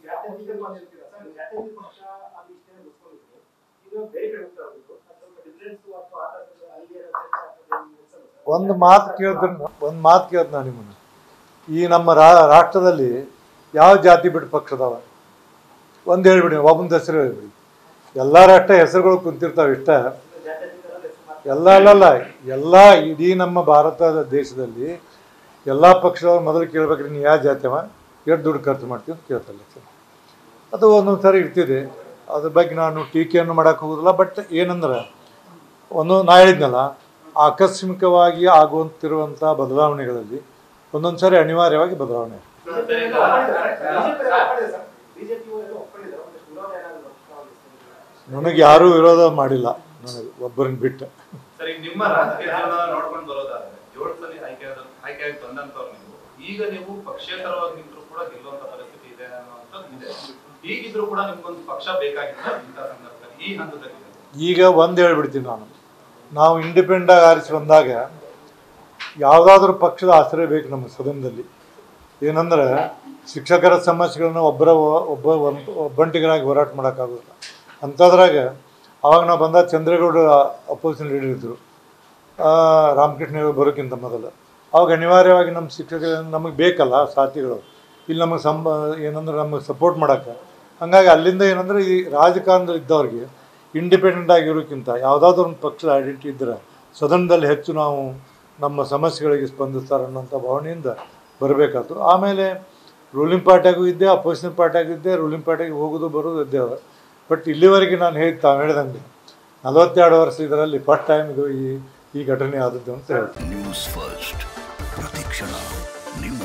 ಜಾತ್ಯತೀತ ಪಕ್ಷ ಅಂತೀರಾ ಸರ್ ಜಾತ್ಯತೀತ ಪಕ್ಷ ಅಲ್ಲಿ ಇಷ್ಟೇ ಮುಗಿಸ್ಕೊಂಡಿದ್ರು ಈಗ ಬೇರೆ ಕಡೆ ಹೋಗ್ತಾ ಇರೋದು ಅದು ಸ್ವಲ್ಪ ಡಿಫ್ರೆನ್ಸ್ ಅಥವಾ ಆ ಥರದ್ದು ಅಲ್ಲಿ ಏನೋ ಚರ್ಚೆ ಆಗ್ತದೆ ನಿಮ್ಗೆ ಅನ್ಸಲ್ವಾ ಸರ್? ಒಂದು ಮಾತು ಕೇಳಿದ್ರೆ ಒಂದು ಮಾತು ಕೇಳ್ತ ನಾನು ನಿಮ್ಮನ್ನು ಈ ನಮ್ಮ ರಾ ರಾಷ್ಟ್ರದಲ್ಲಿ ಯಾವ ಜಾತಿ ಬಿಟ್ಟು ಪಕ್ಷ ಅದಾವ ಒಂದು ಹೇಳ್ಬಿಡಿ ಒಬ್ಬನ ಹೆಸರು ಹೇಳ್ಬಿಡಿ ಎಲ್ಲ ರಾಷ್ಟ್ರ ಹೆಸರುಗಳು ಕುಂತಿರ್ತಾವೆ ಇಷ್ಟ ಜಾತ್ಯತೀತ ಅನ್ನೋದು ಹೆಸರು ಮಾತ್ರ. ಎಲ್ಲ ಅಲ್ಲಲ್ಲ ಎಲ್ಲ ಇಡೀ ನಮ್ಮ ಭಾರತದ ದೇಶದಲ್ಲಿ ಎಲ್ಲ ಪಕ್ಷದವ್ರು ಮೊದಲು ಕೇಳ್ಬೇಕ್ರಿ ನೀವು ಯಾವ ಜಾತಿಯವ ಎಷ್ಟು ದುಡ್ಡು ಖರ್ಚು ಮಾಡ್ತೀವಿ ಅಂತ ಕೇಳ್ತಲ್ಲ ಸರ್ ಅದು ಒಂದೊಂದು ಸಾರಿ ಇರ್ತಿದೆ ಅದ್ರ ಬಗ್ಗೆ ನಾನು ಟೀಕೆಯನ್ನು ಮಾಡೋಕೆ ಹೋಗೋದಿಲ್ಲ ಬಟ್ ಏನಂದ್ರೆ ಒಂದು ನಾ ಹೇಳಿದ್ನಲ್ಲ ಆಕಸ್ಮಿಕವಾಗಿ ಆಗುವಂತಿರುವಂಥ ಬದಲಾವಣೆಗಳಲ್ಲಿ ಒಂದೊಂದು ಸಾರಿ ಅನಿವಾರ್ಯವಾಗಿ ಬದಲಾವಣೆ ಬಿಜೆಪಿ ಎಲ್ಲ ಒಪ್ಕೊಂಡಿದ್ದಾರೆ ಸರ್. ಬಿಜೆಪಿ ಅವರೆಲ್ಲ ಒಪ್ಕೊಂಡಿದ್ದಾರೆ ಒಂದಷ್ಟು ವಿರೋಧ ಏನಾದ್ರು ವ್ಯಕ್ತವಾಗಿರ್ತದೆ. ನನಗೆ ಯಾರೂ ವಿರೋಧ ಮಾಡಿಲ್ಲ ನನಗೆ ಒಬ್ಬರನ್ನ ಬಿಟ್ಟು ಸರ್ ಈಗ ನಿಮ್ಮ ರಾಜಕೀಯ ಜೀವನ ನೋಡ್ಕೊಂಡು ಬರೋದಾದ್ರೆ ಏಳು ಸಲ ಆಯ್ಕೆ ಆಯ್ಕೆಯಾಗಿ ಬಂದಂತವ್ರು ನೀವು ಈಗ ನೀವು ಪಕ್ಷೇತರವಾಗಿ ನಿಂತರೂ ಕೂಡ ಗೆಲ್ಲುವಂತ ಪರಿಸ್ಥಿತಿ ಇದೆ ಅನ್ನೋಂಥದ್ದು ಇದೆ ಹೀಗಿದ್ರು ಕೂಡ ನಿಮ್ಗೊಂದು ಪಕ್ಷ ಬೇಕಾಗಿತ್ತು ಇಂಥ ಸಂದರ್ಭದಲ್ಲಿ ಈ ಹಂತದಲ್ಲಿ ಈಗ ಒಂದು ಹೇಳ್ಬಿಡ್ತೀನಿ ನಾನು ನಾವು ಇಂಡಿಪೆಂಡಾಗಿ ಆರಿಸಿ ಬಂದಾಗ ಯಾವುದಾದ್ರೂ ಪಕ್ಷದ ಆಶ್ರಯ ಬೇಕು ನಮ್ಮ ಸದನದಲ್ಲಿ ಏನಂದ್ರೆ ಶಿಕ್ಷಕರ ಸಮಸ್ಯೆಗಳನ್ನ ಒಬ್ಬರ ಒಬ್ಬ ಒಂದ್- ಒಬ್ಬಂಟಿಗರಾಗಿ ಹೋರಾಟ ಮಾಡೋಕ್ಕಾಗೋದಿಲ್ಲ ಅಂಥದ್ರಾಗ ಅವಾಗ ನಾವು ಬಂದಾಗ ಚಂದ್ರೇಗೌಡ ಅಪೋಸಿಷನ್ ಲೀಡರ್ ಇದ್ದರು ರಾಮಕೃಷ್ಣ ಹೆಗಡೆ ಬರೋಕ್ಕಿಂತ ಮೊದಲು ಅವಾಗ ಅನಿವಾರ್ಯವಾಗಿ ನಮ್ಮ ಶಿಕ್ಷಕರು ನಮಗೆ ಬೇಕಲ್ಲ ಸಾಥಿಗಳು ಇಲ್ಲಿ ನಮಗೆ ಸಂಬ ಏನಂದ್ರೆ ನಮಗೆ ಸಪೋರ್ಟ್ ಮಾಡೋಕ್ಕೆ ಹಾಗಾಗಿ ಅಲ್ಲಿಂದ ಏನಂದ್ರೆ ಈ ರಾಜಕಾರಣದಲ್ಲಿ ಇದ್ದವ್ರಿಗೆ ಇಂಡಿಪೆಂಡೆಂಟ್ ಆಗಿರೋಕ್ಕಿಂತ ಯಾವುದಾದ್ರೂ ಒಂದು ಪಕ್ಷದ ಐಡೆಂಟಿ ಇದ್ದರೆ ಸದನದಲ್ಲಿ ಹೆಚ್ಚು ನಾವು ನಮ್ಮ ಸಮಸ್ಯೆಗಳಿಗೆ ಸ್ಪಂದಿಸ್ತಾರೆ ಅನ್ನೋಂಥ ಭಾವನೆಯಿಂದ ಬರಬೇಕಾಯ್ತು ಆಮೇಲೆ ರೂಲಿಂಗ್ ಪಾರ್ಟಿಯಾಗೂ ಇದ್ದೆ ಅಪೋಸಿಷನ್ ಪಾರ್ಟಿಯಾಗೂ ಇದ್ದೆ ರೂಲಿಂಗ್ ಪಾರ್ಟಿಗೆ ಹೋಗೋದು ಬರೋದು ಇದ್ದೇವೆ ಬಟ್ ಇಲ್ಲಿವರೆಗೆ ನಾನು ಹೇಳಿ ತಾವು ಹೇಳ್ದಂಗೆ ನಲವತ್ತೆರಡು ವರ್ಷ ಇದರಲ್ಲಿ ಫಸ್ಟ್ ಟೈಮ್ ಇದು ಈ ಈ ಘಟನೆ ಆದದ್ದು ಅಂತ ಹೇಳ್ತೀನಿ ನ್ಯೂಸ್ ಫಸ್ಟ್ ಪ್ರತಿಕ್ಷಣ ನಿಮ್ಮ